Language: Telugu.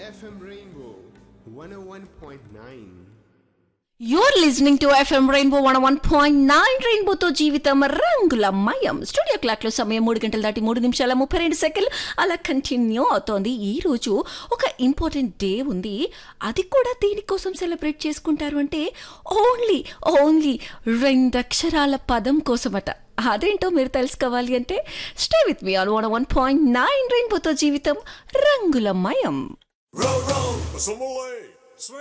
FM Rainbow 101.9. Your listening to FM Rainbow one one point nine రెయిన్బోతో జీవితం రంగుల మయం స్టూడియో క్లాక్ లో సమయం మూడు గంటల దాటి మూడు నిమిషాల ముప్పై రెండు సెకండ్లు అలా కంటిన్యూ అవుతోంది ఈ రోజు ఒక ఇంపార్టెంట్ డే ఉంది అది కూడా దీనికోసం సెలబ్రేట్ చేసుకుంటారు అంటే ఓన్లీ ఓన్లీ రెండక్షరాల పదం కోసమట అదేంటో మీరు తెలుసుకోవాలి అంటే stay with me on one one point nine రెయిన్బోతో జీవితం రంగుల మయం Row, row, Assembly!